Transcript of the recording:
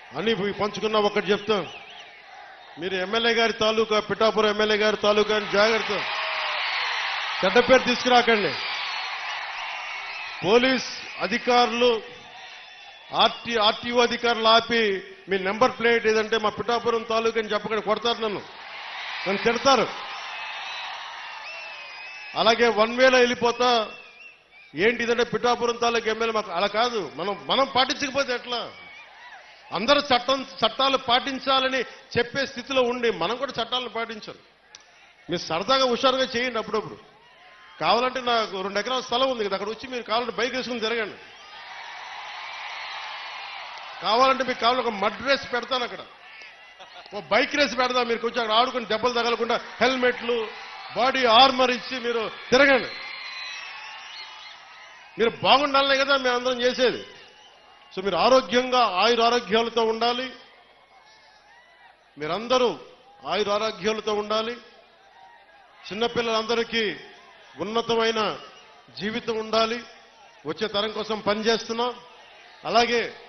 అని ఇవి పంచుకున్న ఒకటి చెప్తా మీరు ఎమ్మెల్యే గారి తాలూకా పిఠాపురం ఎమ్మెల్యే గారి తాలూకా అని జాగ్రత్త చెడ్డ పేరు తీసుకురాకండి పోలీస్ అధికారులు ఆర్టీ ఆర్టీఓ అధికారులు ఆపి మీ నెంబర్ ప్లేట్ ఏదంటే మా పిఠాపురం తాలూకా అని చెప్పకుండా కొడతారు నన్ను నన్ను తిడతారు అలాగే వన్ వేలో వెళ్ళిపోతా ఏంటి ఇదంటే పిఠాపురం తాలూకా ఎమ్మెల్యే మాకు అలా కాదు మనం మనం పాటించకపోతే ఎట్లా అందరూ చట్టం చట్టాలు పాటించాలని చెప్పే స్థితిలో ఉండి మనం కూడా చట్టాలను పాటించాలి మీరు సరదాగా హుషారుగా చేయండి అప్పుడప్పుడు కావాలంటే నాకు రెండు ఎకరాల స్థలం ఉంది కదా అక్కడ వచ్చి మీరు కావాలంటే బైక్ వేసుకుని తిరగండి కావాలంటే మీకు కావాలి ఒక మడ్ రేస్ పెడతాను అక్కడ ఓ బైక్ రేస్ పెడదాం మీరు కొంచెం అక్కడ ఆడుకుని దెబ్బలు తగలకుండా హెల్మెట్లు బాడీ ఆర్మర్ ఇచ్చి మీరు తిరగండి మీరు బాగుండాలనే కదా మేము అందరం చేసేది సో మీరు ఆరోగ్యంగా ఆయుర ఆరోగ్యాలతో ఉండాలి మీరందరూ ఆయుర ఆరోగ్యాలతో ఉండాలి చిన్నపిల్లలందరికీ ఉన్నతమైన జీవితం ఉండాలి వచ్చే తరం కోసం పనిచేస్తున్నాం అలాగే